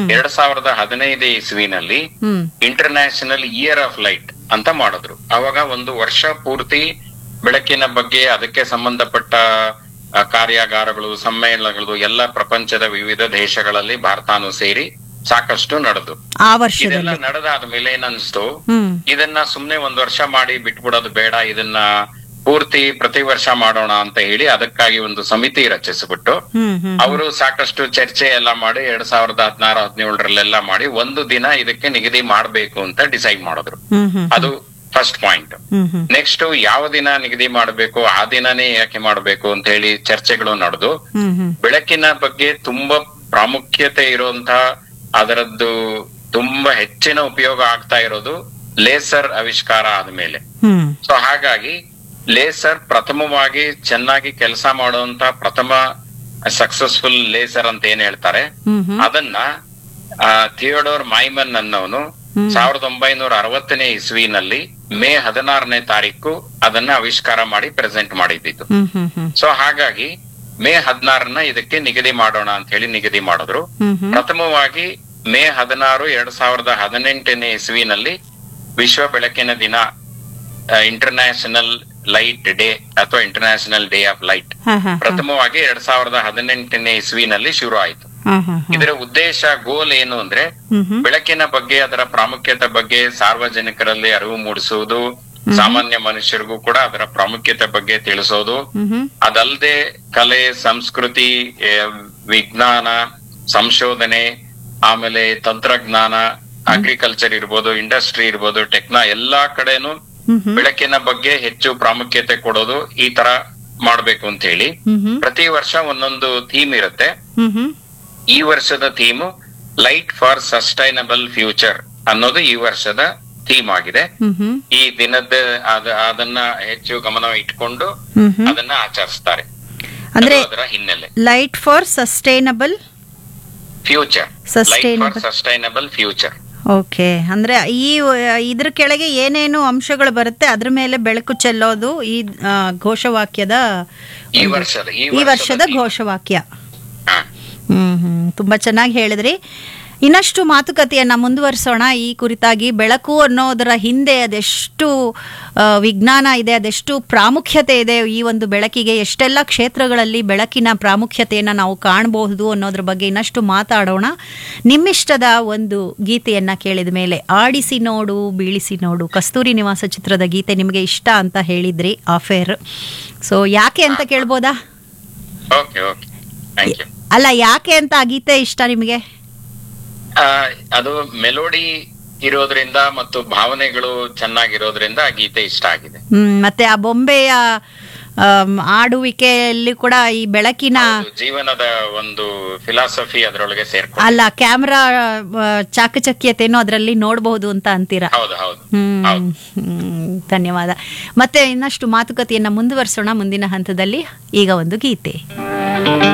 ಎರಡ್ ಸಾವಿರದ ಹದಿನೈದು ಇಸ್ವಿನಲ್ಲಿ hmm international year of light ಅಂತ ಮಾಡಿದ್ರು ಅವಾಗ ಒಂದು ವರ್ಷ ಪೂರ್ತಿ ಬೆಳಕಿನ ಬಗ್ಗೆ ಅದಕ್ಕೆ ಸಂಬಂಧಪಟ್ಟ ಆ, ಕಾರ್ಯಾಗಾರಗಳು ಸಮ್ಮೇಳನಗಳು ಎಲ್ಲ ಪ್ರಪಂಚದ ವಿವಿಧ ದೇಶಗಳಲ್ಲಿ ಭಾರತಾನು ಸೇರಿ ಸಾಕಷ್ಟು ನಡೆದು ಆ ಇದೆಲ್ಲ ವರ್ಷದಲ್ಲಿ ನಡೆದಾದ್ಮೇಲೆ ಏನನ್ಸ್ತು ಹ್ಮ್ ಇದನ್ನ ಸುಮ್ನೆ ಒಂದ್ ವರ್ಷ ಮಾಡಿ ಬಿಟ್ಬಿಡೋದು ಬೇಡ ಇದನ್ನ ಪೂರ್ತಿ ಪ್ರತಿ ವರ್ಷ ಮಾಡೋಣ ಅಂತ ಹೇಳಿ ಅದಕ್ಕಾಗಿ ಒಂದು ಸಮಿತಿ ರಚಿಸ್ಬಿಟ್ಟು ಹ್ಮ್ ಹ್ಮ್ ಅವರು ಸಾಕಷ್ಟು ಚರ್ಚೆ ಎಲ್ಲ ಮಾಡಿ ಎರಡ್ ಸಾವಿರದ ಹದಿನಾರು ಹದಿನೇಳರಲ್ಲೆಲ್ಲ ಮಾಡಿ ಒಂದು ದಿನ ಇದಕ್ಕೆ ನಿಗದಿ ಮಾಡ್ಬೇಕು ಅಂತ ಡಿಸೈಡ್ ಮಾಡಿದ್ರು ಹ್ಮ್ ಹ್ಮ್ ಅದು first point hmm hmm next ಯಾವ ದಿನ ನಿಗದಿ ಮಾಡಬೇಕು ಆ ದಿನನೇ ಯಾಕೆ ಮಾಡಬೇಕು ಅಂತ ಹೇಳಿ ಚರ್ಚೆಗಳು ನಡೆದು ಹ್ಮ್ ಹ್ಮ್ ಬೆಳಕಿನ ಬಗ್ಗೆ ತುಂಬಾ ಪ್ರಾಮುಖ್ಯತೆ ಇರುವಂತ ಅದರದ್ದು ತುಂಬಾ ಹೆಚ್ಚಿನ ಉಪಯೋಗ ಆಗ್ತಾ ಇರೋದು ಲೇಸರ್ ಆವಿಷ್ಕಾರ ಆದ್ಮೇಲೆ ಹ್ಮ್ ಸೊ ಹಾಗಾಗಿ ಲೇಸರ್ ಪ್ರಥಮವಾಗಿ ಚೆನ್ನಾಗಿ ಕೆಲಸ ಮಾಡುವಂತ ಪ್ರಥಮ ಸಕ್ಸಸ್ಫುಲ್ ಲೇಸರ್ ಅಂತ ಏನ್ ಹೇಳ್ತಾರೆ ಹ್ಮ್ ಹ್ಮ್ ಅದನ್ನ ಥಿಯೋಡೋರ್ ಮೈಮನ್ ಅನ್ನೋನು ಹ್ಮ್. ಸಾವಿರದ ಒಂಬೈನೂರ ಅರವತ್ತನೇ ಇಸ್ವಿನಲ್ಲಿ ಮೇ ಹದಿನಾರನೇ ತಾರೀಕು ಅದನ್ನ ಆವಿಷ್ಕಾರ ಮಾಡಿ ಪ್ರೆಸೆಂಟ್ ಮಾಡಿದ್ದು ಹ್ಮ್ ಹ್ಮ್ ಹ್ಮ್ ಸೊ ಹಾಗಾಗಿ ಮೇ ಹದಿನಾರನ್ನ ಇದಕ್ಕೆ ನಿಗದಿ ಮಾಡೋಣ ಅಂತ ಹೇಳಿ ನಿಗದಿ ಮಾಡಿದ್ರು ಹ್ಮ್ ಹ್ಮ್ ಪ್ರಥಮವಾಗಿ ಮೇ ಹದಿನಾರು ಎರಡ್ ಸಾವಿರದ ಹದಿನೆಂಟನೇ ಇಸ್ವಿನಲ್ಲಿ ವಿಶ್ವ ಬೆಳಕಿನ ದಿನ ಇಂಟರ್ನ್ಯಾಷನಲ್ ಲೈಟ್ ಡೇ ಅಥವಾ ಇಂಟರ್ನ್ಯಾಷನಲ್ ಡೇ ಆಫ್ ಲೈಟ್ ಹಾ ಹಾ ಪ್ರಥಮವಾಗಿ ಎರಡ್ ಸಾವಿರದ ಹದಿನೆಂಟನೇ ಇಸ್ವಿನಲ್ಲಿ ಶುರು ಆಯ್ತು ಹಾ ಹಾ ಹಾ ಇದರ ಉದ್ದೇಶ ಗೋಲ್ ಏನು ಅಂದ್ರೆ ಹ್ಮ್ ಹ್ಮ್ ಬೆಳಕಿನ ಬಗ್ಗೆ ಅದರ ಪ್ರಾಮುಖ್ಯತೆ ಬಗ್ಗೆ ಸಾರ್ವಜನಿಕರಲ್ಲಿ ಅರಿವು ಮೂಡಿಸುವುದು ಸಾಮಾನ್ಯ ಮನುಷ್ಯರಿಗೂ ಕೂಡ ಅದರ ಪ್ರಾಮುಖ್ಯತೆ ಬಗ್ಗೆ ತಿಳಿಸೋದು ಹ್ಮ್ ಹ್ಮ್ ಅದಲ್ಲದೆ ಕಲೆ ಸಂಸ್ಕೃತಿ ಆ, ವಿಜ್ಞಾನ ಸಂಶೋಧನೆ ಆಮೇಲೆ ತಂತ್ರಜ್ಞಾನ ಅಗ್ರಿಕಲ್ಚರ್ ಇರ್ಬೋದು ಇಂಡಸ್ಟ್ರಿ ಇರ್ಬೋದು ಟೆಕ್ನಾ ಎಲ್ಲಾ ಕಡೆನೂ ಹ್ಮ್ ಹ್ಮ್ ಬೆಳಕಿನ ಬಗ್ಗೆ ಹೆಚ್ಚು ಪ್ರಾಮುಖ್ಯತೆ ಕೊಡೋದು ಈ ತರ ಮಾಡ್ಬೇಕು ಅಂತ ಹೇಳಿ ಹ್ಮ್ ಹ್ಮ್ ಪ್ರತಿ ವರ್ಷ ಒಂದೊಂದು ಥೀಮ್ ಇರುತ್ತೆ ಹ್ಮ್ ಹ್ಮ್ ಈ ವರ್ಷದ theme light for sustainable future ಅನ್ನೋದು ಈ ವರ್ಷದ ಥೀಮ್ ಆಗಿದೆ ಹ್ಮ್ ಹ್ಮ್ ಈ ದಿನದ ಅದ- ಅದನ್ನ ಹೆಚ್ಚು ಗಮನ ಇಟ್ಕೊಂಡು ಹ್ಮ್ ಹ್ಮ್ ಅದನ್ನ ಆಚರಿಸ್ತಾರೆ ಅಂದ್ರೆ ಅದು ಅದರ ಹಿನ್ನೆಲೆ light for sustainable future Sustainable. Sustainable future okay ಅಂದ್ರೆ ಈ ಇದ್ರ ಕೆಳಗೆ ಏನೇನು ಅಂಶಗಳು ಬರುತ್ತೆ ಅದ್ರ ಮೇಲೆ ಬೆಳಕು ಚೆಲ್ಲೋದು ಈ ಆ, ಘೋಷವಾಕ್ಯದ ಈ ವರ್ಷದ ಈ ವರ್ಷದ theme. ಘೋಷವಾಕ್ಯ ಹಾ. ಹ್ಮ್ ಹ್ಮ್ ತುಂಬಾ ಚೆನ್ನಾಗಿ ಹೇಳಿದ್ರಿ ಇನ್ನಷ್ಟು ಮಾತುಕತೆಯನ್ನ ಮುಂದುವರಿಸೋಣ ಈ ಕುರಿತಾಗಿ ಬೆಳಕು ಅನ್ನೋದರ ಹಿಂದೆ ಅದೆಷ್ಟು ಆ, ವಿಜ್ಞಾನ ಇದೆ ಅದೆಷ್ಟು ಪ್ರಾಮುಖ್ಯತೆ ಇದೆ ಈ ಒಂದು ಬೆಳಕಿಗೆ ಎಷ್ಟೆಲ್ಲ ಕ್ಷೇತ್ರಗಳಲ್ಲಿ ಬೆಳಕಿನ ಪ್ರಾಮುಖ್ಯತೆಯನ್ನು ನಾವು ಕಾಣಬಹುದು ಅನ್ನೋದ್ರ ಬಗ್ಗೆ ಇನ್ನಷ್ಟು ಮಾತಾಡೋಣ ನಿಮ್ಮಿಷ್ಟದ ಒಂದು ಗೀತೆಯನ್ನ ಕೇಳಿದ ಮೇಲೆ ಆಡಿಸಿ ನೋಡು ಬೀಳಿಸಿ ನೋಡು ಕಸ್ತೂರಿ ನಿವಾಸ ಚಿತ್ರದ ಗೀತೆ ನಿಮಗೆ ಇಷ್ಟ ಅಂತ ಹೇಳಿದ್ರಿ ಆಫೇರ್ ಸೊ ಯಾಕೆ ಅಂತ ಕೇಳ್ಬೋದಾ ಓಕೆ ಓಕೆ ಥ್ಯಾಂಕ್ ಯು ಅಲ್ಲ ಯಾಕೆ ಅಂತ ಆ ಗೀತೆ ಇಷ್ಟ ನಿಮಗೆ ಅದು ಮೆಲೋಡಿ ಇರೋದ್ರಿಂದ ಮತ್ತು ಭಾವನೆಗಳು ಚೆನ್ನಾಗಿರೋದ್ರಿಂದ ಆ ಗೀತೆ ಇಷ್ಟ ಆಗಿದೆ ಹ್ಮ್ ಮತ್ತೆ ಆ ಬೊಂಬೆಯ ಆಮ್, ಆಡುವಿಕೆಯಲ್ಲಿ ಕೂಡ ಈ ಬೆಳಕಿನ ಹೌದು, ಜೀವನದ ಒಂದು ಫಿಲಾಸಫಿ ಅದರೊಳಗೆ ಸೇರ್ಕೊಂಡು ಅಲ್ಲ ಕ್ಯಾಮ್ರಾ ಚಾಕಚಕ್ಯತೆನೂ ಅದರಲ್ಲಿ ನೋಡಬಹುದು ಅಂತ ಅಂತೀರಾ ಹೌದು ಹೌದು ಹ್ಮ್ ಹೌದು ಹ್ಮ್, ಧನ್ಯವಾದ ಮತ್ತೆ ಇನ್ನಷ್ಟು ಮಾತುಕತೆಯನ್ನ ಮುಂದುವರಿಸೋಣ ಮುಂದಿನ ಹಂತದಲ್ಲಿ ಈಗ ಒಂದು ಗೀತೆ